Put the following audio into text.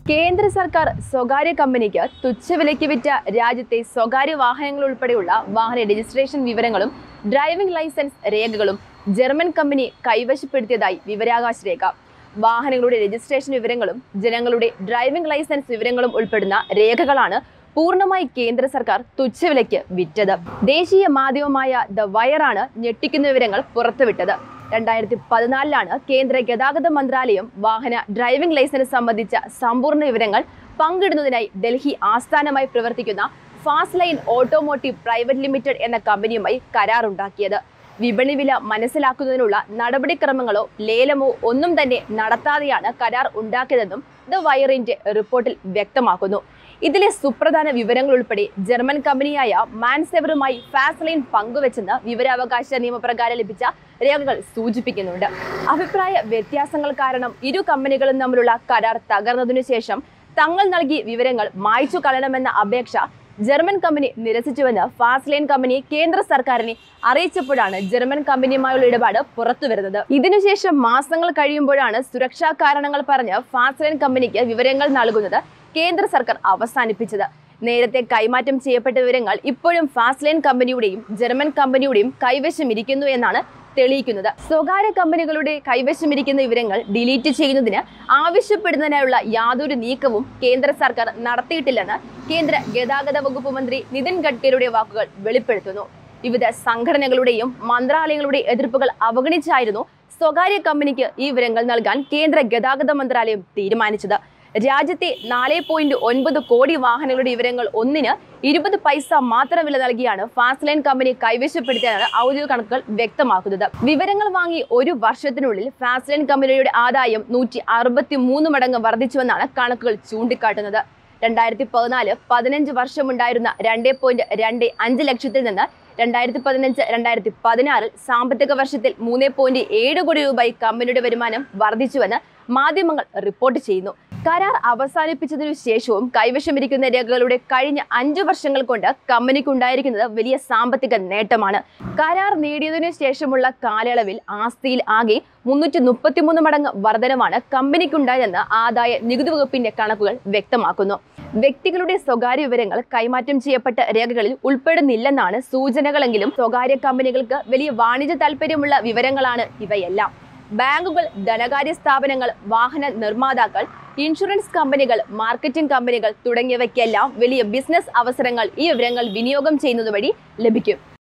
കേന്ദ്ര സർക്കാർ സ്വകാര്യ കമ്പനിക്ക് തുച്ഛവിലയ്ക്ക് വിറ്റ രാജ്യത്തെ സ്വകാര്യ വാഹനങ്ങൾ ഉൾപ്പെടെയുള്ള വാഹന രജിസ്ട്രേഷൻ വിവരങ്ങളും ഡ്രൈവിംഗ് ലൈസൻസ് രേഖകളും ജർമ്മൻ കമ്പനി കൈവശപ്പെടുത്തിയതായി വിവരാവകാശ രേഖ വാഹനങ്ങളുടെ രജിസ്ട്രേഷൻ വിവരങ്ങളും ജനങ്ങളുടെ ഡ്രൈവിംഗ് ലൈസൻസ് വിവരങ്ങളും ഉൾപ്പെടുന്ന രേഖകളാണ് പൂർണ്ണമായി കേന്ദ്ര സർക്കാർ തുച്ഛവിലയ്ക്ക് വിറ്റത് ദേശീയ മാധ്യമമായ ദ വയറാണ് ഞെട്ടിക്കുന്ന വിവരങ്ങൾ പുറത്തുവിട്ടത് രണ്ടായിരത്തി പതിനാലിലാണ് കേന്ദ്ര ഗതാഗത മന്ത്രാലയം വാഹന ഡ്രൈവിംഗ് ലൈസൻസ് സംബന്ധിച്ച സമ്പൂർണ്ണ വിവരങ്ങൾ പങ്കിടുന്നതിനായി ഡൽഹി ആസ്ഥാനമായി പ്രവർത്തിക്കുന്ന Fastline automotive private limited എന്ന കമ്പനിയുമായി കരാറുണ്ടാക്കിയത് വിപണി വില മനസ്സിലാക്കുന്നതിനുള്ള നടപടിക്രമങ്ങളോ ലേലമോ ഒന്നും തന്നെ നടത്താതെയാണ് കരാർ ഉണ്ടാക്കിയതെന്നും ദ വയറിന്റെ റിപ്പോർട്ടിൽ വ്യക്തമാക്കുന്നു ഇതിലെ സുപ്രധാന വിവരങ്ങൾ ഉൾപ്പെടെ ജർമ്മൻ കമ്പനിയായ മാൻസെവറുമായി ഫാസ്ലൈൻ പങ്കുവെച്ചെന്ന് വിവരാവകാശ നിയമപ്രകാരം ലഭിച്ച രേഖകൾ സൂചിപ്പിക്കുന്നുണ്ട് അഭിപ്രായ വ്യത്യാസങ്ങൾ കാരണം ഇരു കമ്പനികളും തമ്മിലുള്ള കരാർ തകർന്നതിനു ശേഷം തങ്ങൾ നൽകിയ വിവരങ്ങൾ മായ്ച്ചു കളയണമെന്ന അപേക്ഷ ജർമ്മൻ കമ്പനി നിരസിച്ചുവെന്ന് ഫാസ്ലൈൻ കമ്പനി കേന്ദ്ര സർക്കാരിനെ അറിയിച്ചപ്പോഴാണ് ജർമ്മൻ കമ്പനിയുമായുള്ള ഇടപാട് പുറത്തുവരുന്നത് ഇതിനുശേഷം മാസങ്ങൾ കഴിയുമ്പോഴാണ് സുരക്ഷാ കാരണങ്ങൾ പറഞ്ഞ് ഫാസ്ലൈൻ കമ്പനിക്ക് വിവരങ്ങൾ നൽകുന്നത് കേന്ദ്ര സർക്കാർ അവസാനിപ്പിച്ചത് നേരത്തെ കൈമാറ്റം ചെയ്യപ്പെട്ട വിവരങ്ങൾ ഇപ്പോഴും ഫാസ്ലൈൻ കമ്പനിയുടെയും ജർമ്മൻ കമ്പനിയുടെയും കൈവശം ഇരിക്കുന്നു എന്നാണ് തെളിയിക്കുന്നത് സ്വകാര്യ കമ്പനികളുടെ കൈവശമിരിക്കുന്ന വിവരങ്ങൾ ഡിലീറ്റ് ചെയ്യുന്നതിന് ആവശ്യപ്പെടുന്നതിനായുള്ള യാതൊരു നീക്കവും കേന്ദ്ര സർക്കാർ നടത്തിയിട്ടില്ലെന്ന് കേന്ദ്ര ഗതാഗത വകുപ്പ് മന്ത്രി നിതിൻ ഗഡ്കരിയുടെ വാക്കുകൾ വെളിപ്പെടുത്തുന്നു വിവിധ സംഘടനകളുടെയും മന്ത്രാലയങ്ങളുടെയും എതിർപ്പുകൾ അവഗണിച്ചായിരുന്നു സ്വകാര്യ കമ്പനിക്ക് ഈ വിവരങ്ങൾ നൽകാൻ കേന്ദ്ര ഗതാഗത മന്ത്രാലയം തീരുമാനിച്ചത് രാജ്യത്തെ നാല് പോയിന്റ് ഒൻപത് കോടി വാഹനങ്ങളുടെ വിവരങ്ങൾ ഒന്നിന് ഇരുപത് പൈസ മാത്രം വില നൽകിയാണ് ഫാസ്റ്റ് ലൈൻ കമ്പനി കൈവശപ്പെടുത്തിയാണ് ഔദ്യോഗിക കണക്കുകൾ വ്യക്തമാക്കുന്നത് വിവരങ്ങൾ വാങ്ങി ഒരു വർഷത്തിനുള്ളിൽ ഫാസ്റ്റ് ലൈൻ കമ്പനിയുടെ ആദായം നൂറ്റി അറുപത്തി മൂന്ന് മടങ്ങ് വർദ്ധിച്ചുവെന്നാണ് കണക്കുകൾ ചൂണ്ടിക്കാട്ടുന്നത് രണ്ടായിരത്തി പതിനാല് പതിനഞ്ച് വർഷമുണ്ടായിരുന്ന രണ്ട് പോയിന്റ് രണ്ട് അഞ്ച് ലക്ഷത്തിൽ നിന്ന് രണ്ടായിരത്തി പതിനഞ്ച് രണ്ടായിരത്തി പതിനാറിൽ സാമ്പത്തിക വർഷത്തിൽ മൂന്ന് പോയിന്റ് ഏഴ് കോടി രൂപയായി കമ്പനിയുടെ വരുമാനം വർദ്ധിച്ചുവെന്ന് മാധ്യമങ്ങൾ റിപ്പോർട്ട് ചെയ്യുന്നു കരാർ അവസാനിപ്പിച്ചതിനു ശേഷവും കൈവശമിരിക്കുന്ന രേഖകളുടെ കഴിഞ്ഞ അഞ്ചു വർഷങ്ങൾ കൊണ്ട് കമ്പനിക്കുണ്ടായിരിക്കുന്നത് വലിയ സാമ്പത്തിക നേട്ടമാണ് കരാർ നേടിയതിനു ശേഷമുള്ള കാലയളവിൽ ആസ്തിയിൽ ആകെ മുന്നൂറ്റി മുപ്പത്തിമൂന്ന് മടങ്ങ് വർധനമാണ് കമ്പനിക്കുണ്ടായതെന്ന് ആദായ നികുതി വകുപ്പിന്റെ കണക്കുകൾ വ്യക്തമാക്കുന്നു വ്യക്തികളുടെ സ്വകാര്യ വിവരങ്ങൾ കൈമാറ്റം ചെയ്യപ്പെട്ട രേഖകളിൽ ഉൾപ്പെടുന്നില്ലെന്നാണ് സൂചനകളെങ്കിലും സ്വകാര്യ കമ്പനികൾക്ക് വലിയ വാണിജ്യ താൽപ്പര്യമുള്ള വിവരങ്ങളാണ് ഇവയെല്ലാം ബാങ്കുകൾ ധനകാര്യ സ്ഥാപനങ്ങൾ വാഹന നിർമ്മാതാക്കൾ ഇൻഷുറൻസ് കമ്പനികൾ മാർക്കറ്റിംഗ് കമ്പനികൾ തുടങ്ങിയവയ്ക്കെല്ലാം വലിയ ബിസിനസ് അവസരങ്ങൾ ഈ വിവരങ്ങൾ വിനിയോഗം ചെയ്യുന്നത് വഴി ലഭിക്കും